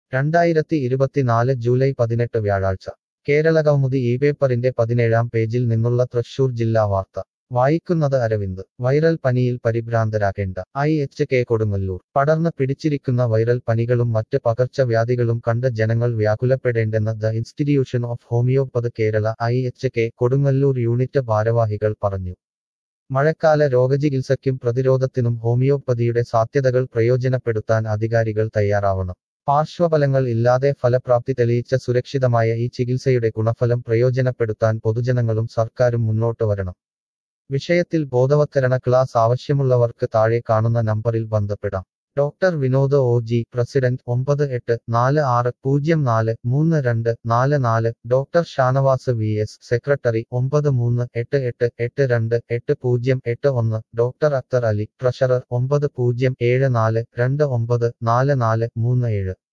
രണ്ടായിരത്തി ഇരുപത്തിനാല് ജൂലൈ പതിനെട്ട് വ്യാഴാഴ്ച കേരളകൗമുദി ഈ പേപ്പറിന്റെ പതിനേഴാം പേജിൽ നിന്നുള്ള തൃശൂർ ജില്ലാ വാർത്ത വായിക്കുന്നത് അരവിന്ദ് വൈറൽ പനിയിൽ പരിഭ്രാന്തരാകേണ്ട ഐ എച്ച് കെ കൊടുങ്ങല്ലൂർ പടർന്ന് പിടിച്ചിരിക്കുന്ന വൈറൽ പനികളും മറ്റ് പകർച്ചവ്യാധികളും കണ്ട് ജനങ്ങൾ വ്യാകുലപ്പെടേണ്ടെന്ന് the institution of homoeopathy Kerala I H K Kodungallur unit ഭാരവാഹികൾ പറഞ്ഞു മഴക്കാല രോഗചികിത്സയ്ക്കും പ്രതിരോധത്തിനും ഹോമിയോപ്പതിയുടെ സാധ്യതകൾ പ്രയോജനപ്പെടുത്താൻ അധികാരികൾ തയ്യാറാവണം പാർശ്വഫലങ്ങൾ ഇല്ലാതെ ഫലപ്രാപ്തി തെളിയിച്ച സുരക്ഷിതമായ ഈ ചികിത്സയുടെ ഗുണഫലം പ്രയോജനപ്പെടുത്താൻ പൊതുജനങ്ങളും സർക്കാരും മുന്നോട്ട് വരണം വിഷയത്തിൽ ബോധവത്കരണ ക്ലാസ് ആവശ്യമുള്ളവർക്ക് താഴെ കാണുന്ന നമ്പറിൽ ബന്ധപ്പെടാം doctor Vinod O G president ഒമ്പത് എട്ട് നാല് ആറ് പൂജ്യം നാല് മൂന്ന് രണ്ട് നാല് നാല് doctor Shanavas V S secretary ഒമ്പത് മൂന്ന് എട്ട് എട്ട് എട്ട് രണ്ട് എട്ട് പൂജ്യം എട്ട് ഒന്ന് ഡോക്ടർ അക്തർ അലി ട്രഷറർ ഒമ്പത് പൂജ്യം ഏഴ് നാല് രണ്ട് ഒമ്പത് നാല് നാല് മൂന്ന് ഏഴ്